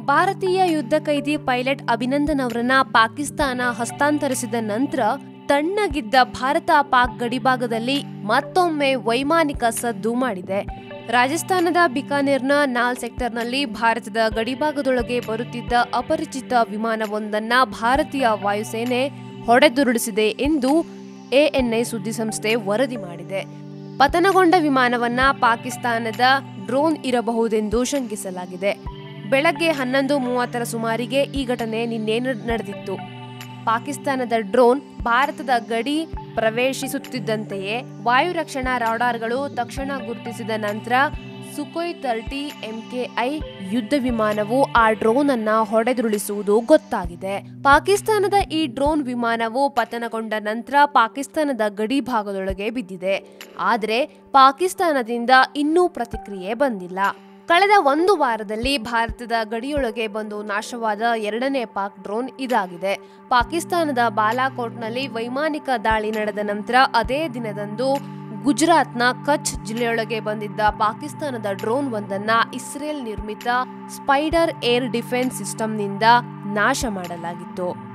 ಭಾರತೀಯ ಯುದ್ಧ ಕೈದಿ ಪೈಲಟ್ ಅಭಿನಂದನ್ ಅವರನ್ನ ಪಾಕಿಸ್ತಾನ ಹಸ್ತಾಂತರಿಸಿದ ನಂತರ ತಣ್ಣಗಿದ್ದ ಭಾರತ ಪಾಕ್ ಗಡಿಭಾಗದಲ್ಲಿ ಮತ್ತೊಮ್ಮೆ ವೈಮಾನಿಕ ಸದ್ದು ಮಾಡಿದೆ ರಾಜಸ್ಥಾನದ ಬಿಕಾನೇರ್ನ ನಾಲ್ ಸೆಕ್ಟರ್ನಲ್ಲಿ ಭಾರತದ ಗಡಿಭಾಗದೊಳಗೆ ಬರುತ್ತಿದ್ದ ಅಪರಿಚಿತ ವಿಮಾನವೊಂದನ್ನ ಭಾರತೀಯ ವಾಯುಸೇನೆ ಹೊಡೆದುರುಳಿಸಿದೆ ಎಂದು ಎಎನ್ಐ ಸುದ್ದಿಸಂಸ್ಥೆ ವರದಿ ಮಾಡಿದೆ ಪತನಗೊಂಡ ವಿಮಾನವನ್ನ ಪಾಕಿಸ್ತಾನದ ಡ್ರೋನ್ ಇರಬಹುದೆಂದು ಶಂಕಿಸಲಾಗಿದೆ ಬೆಳಗ್ಗೆ ಹನ್ನೊಂದು ಮೂವತ್ತರ ಸುಮಾರಿಗೆ ಈ ಘಟನೆ ನಿನ್ನೆ ನಡೆದಿತ್ತು ಪಾಕಿಸ್ತಾನದ ಡ್ರೋನ್ ಭಾರತದ ಗಡಿ ಪ್ರವೇಶಿಸುತ್ತಿದ್ದಂತೆಯೇ ವಾಯು ರಕ್ಷಣಾ ರಾಡಾರ್ಗಳು ತಕ್ಷಣ ಗುರುತಿಸಿದ ನಂತರ ಸುಖೋಯ್ ತರ್ಟಿ ಎಂಕೆಐ ಯುದ್ಧ ವಿಮಾನವು ಆ ಡ್ರೋನ್ ಅನ್ನ ಹೊಡೆದುರುಳಿಸುವುದು ಗೊತ್ತಾಗಿದೆ ಪಾಕಿಸ್ತಾನದ ಈ ಡ್ರೋನ್ ವಿಮಾನವು ಪತನಗೊಂಡ ನಂತರ ಪಾಕಿಸ್ತಾನದ ಗಡಿ ಭಾಗದೊಳಗೆ ಬಿದ್ದಿದೆ ಆದರೆ ಪಾಕಿಸ್ತಾನದಿಂದ ಇನ್ನೂ ಪ್ರತಿಕ್ರಿಯೆ ಬಂದಿಲ್ಲ ಕಳೆದ ಒಂದು ವಾರದಲ್ಲಿ ಭಾರತದ ಗಡಿಯೊಳಗೆ ಬಂದು ನಾಶವಾದ ಎರಡನೇ ಪಾಕ್ ಡ್ರೋನ್ ಇದಾಗಿದೆ ಪಾಕಿಸ್ತಾನದ ಬಾಲಾಕೋಟ್ನಲ್ಲಿ ವೈಮಾನಿಕ ದಾಳಿ ನಡೆದ ನಂತರ ಅದೇ ದಿನದಂದು ಗುಜರಾತ್ನ ಕಚ್ ಜಿಲ್ಲೆಯೊಳಗೆ ಬಂದಿದ್ದ ಪಾಕಿಸ್ತಾನದ ಡ್ರೋನ್ ಒಂದನ್ನ ಇಸ್ರೇಲ್ ನಿರ್ಮಿತ ಸ್ಪೈಡರ್ ಏರ್ ಡಿಫೆನ್ಸ್ ಸಿಸ್ಟಂನಿಂದ ನಾಶ ಮಾಡಲಾಗಿತ್ತು